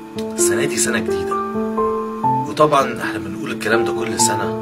السنة دي سنة جديدة وطبعا احنا بنقول الكلام ده كل سنة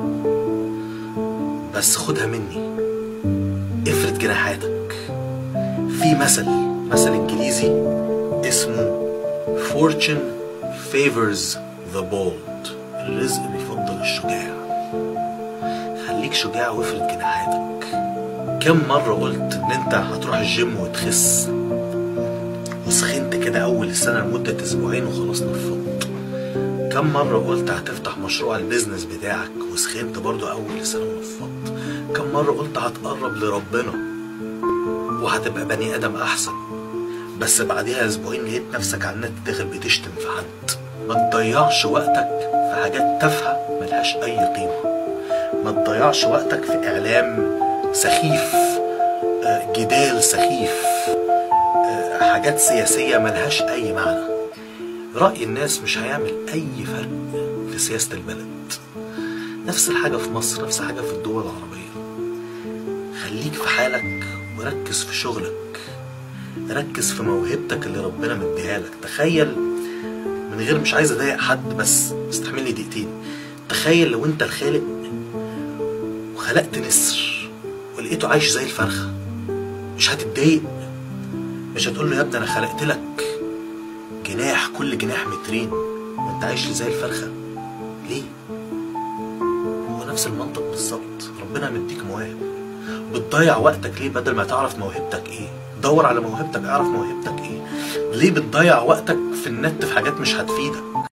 بس خدها مني افرد جناحاتك في مثل مثل انجليزي اسمه fortune favors the bold الرزق بيفضل الشجاع خليك شجاع وافرد جناحاتك كم مرة قلت ان انت هتروح الجيم وتخس وسخنت كده اول السنة لمدة اسبوعين وخلاص نفضت كم مرة قلت هتفتح مشروع البيزنس بتاعك وسخنت برضو اول السنة ونفضت كم مرة قلت هتقرب لربنا وهتبقى بني ادم احسن بس بعديها اسبوعين لقيت نفسك على النت داخل بتشتم في حد ما تضيعش وقتك في حاجات تافهة ملهاش اي قيمة ما تضيعش وقتك في اعلام سخيف آه، جدال سخيف آه، حاجات سياسية ملهاش اي معنى رأي الناس مش هيعمل اي فرق في سياسة البلد نفس الحاجة في مصر نفس الحاجة في الدول العربية خليك في حالك وركز في شغلك ركز في موهبتك اللي ربنا مديها لك تخيل من غير مش عايز اضايق حد بس استحملني دقيقتين تخيل لو انت الخالق وخلقت نسر ولقيته عايش زي الفرخه مش هتتضايق مش هتقول له يا ابني انا خلقت لك جناح كل جناح مترين وانت عايش لي زي الفرخه ليه هو نفس المنطق بالظبط ربنا مديك مواهب بتضيع وقتك ليه بدل ما تعرف موهبتك ايه دور على موهبتك اعرف موهبتك ايه ليه بتضيع وقتك في النت في حاجات مش هتفيدك